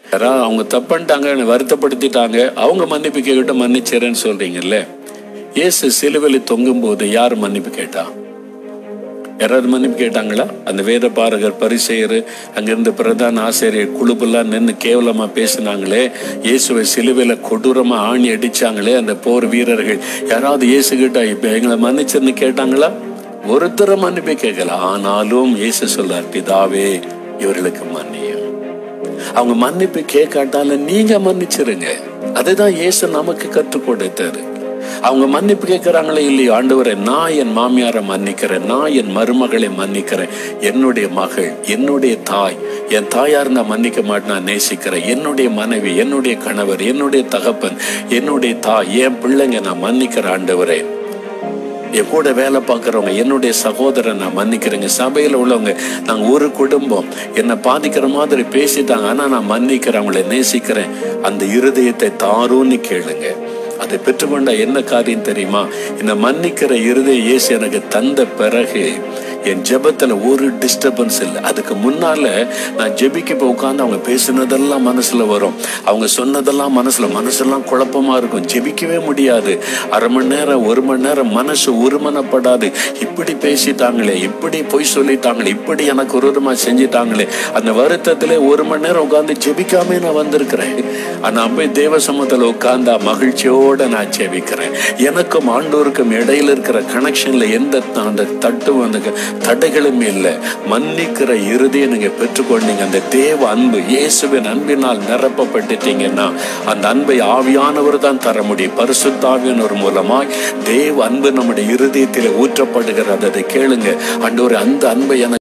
யாராவது அவங்க தப்புன்ட்டாங்க என்னை வருத்தப்படுத்திட்டாங்க அவங்க மன்னிப்பு கேட்கிட்ட மன்னிச்சேரேன்னு சொல்றீங்கல்ல இயேசு சிலுவையில் தொங்கும் போது யார் மன்னிப்பு கேட்டா யாராவது மன்னிப்பு கேட்டாங்களா அந்த வேத பாரகர் பரிசெயர் அங்கிருந்த பிரதான ஆசிரியர் குழுப்பெல்லாம் நின்று கேவலமா பேசினாங்களே இயேசுவை சிலுவையில கொடூரமா ஆணி அடிச்சாங்களே அந்த போர் வீரர்கள் யாராவது இயேசு கிட்ட இப்ப எங்களை மன்னிச்சிருந்து கேட்டாங்களா ஒருத்தர மன்னிப்பே கேட்கல ஆனாலும் இயேசு சொல்றார் பிதாவே இவர்களுக்கு மன்னியும் அவங்க மன்னிப்பு கேட்காட்டாலும் நீங்க மன்னிச்சிருங்க அதுதான் இயேசு நமக்கு கற்றுக் கொடுத்தாரு அவங்க மன்னிப்பு கேட்கிறாங்களே இல்லையோ ஆண்டவரை நான் என் மாமியாரை மன்னிக்கிறேன் நான் என் மருமகளை மன்னிக்கிறேன் என்னுடைய மகள் என்னுடைய தாய் என் தாயார் நான் மன்னிக்க மாட்டேன் நான் நேசிக்கிறேன் என்னுடைய மனைவி என்னுடைய கணவர் என்னுடைய தகப்பன் என்னுடைய தாய் என் பிள்ளைங்க நான் மன்னிக்கிறேன் ஆண்டவரே என் கூட வேலை பார்க்குறவங்க என்னுடைய சகோதரன் நான் மன்னிக்கிறேங்க சபையில் உள்ளவங்க நாங்கள் ஒரு குடும்பம் என்னை பாதிக்கிற மாதிரி பேசிட்டாங்க ஆனால் நான் மன்னிக்கிறேன் அவங்களை நேசிக்கிறேன் அந்த இருதயத்தை தாருன்னு கேளுங்க அதை பெற்றுக்கொண்ட என்ன காரியம் தெரியுமா இந்த மன்னிக்கிற இருதய இயேசு எனக்கு தந்த பிறகு என் ஜெபத்துல ஒரு டிஸ்டர்பன்ஸ் இல்லை அதுக்கு முன்னால நான் ஜெபிக்க போய் உட்காந்து அவங்க பேசினதெல்லாம் மனசுல வரும் அவங்க சொன்னதெல்லாம் மனசுல மனசெல்லாம் குழப்பமா இருக்கும் ஜெபிக்கவே முடியாது அரை மணி நேரம் ஒரு மணி நேரம் மனசு ஒருமனப்படாது இப்படி பேசிட்டாங்களே இப்படி பொய் சொல்லிட்டாங்களே இப்படி எனக்கு விரோதமா செஞ்சிட்டாங்களே அந்த வருத்தத்திலே ஒரு மணி நேரம் உட்காந்து ஜெபிக்காம நான் வந்திருக்கிறேன் ஆனா போய் தேவ சமூகத்துல உட்கார்ந்தா மகிழ்ச்சியோட நான் ஜெபிக்கிறேன் எனக்கும் ஆண்டோருக்கும் இடையில இருக்கிற கனெக்ஷன்ல எந்த அந்த தட்டும் அந்த தடைகளும் இல்லை மன்னிக்கிற இறுதியை நீங்க பெற்றுக்கொண்டீங்க அந்த தேவ அன்பு இயேசுவின் அன்பினால் நிரப்பப்பட்டுட்டீங்கன்னா அந்த அன்பை ஆவியானவர் தான் தர முடியும் பரிசுத்தாவியனர் மூலமாய் தேவ அன்பு நம்முடைய இருதயத்தில் ஊற்றப்படுகிறது அதை கேளுங்க ஆண்டவரே அந்த அன்பை எனக்கு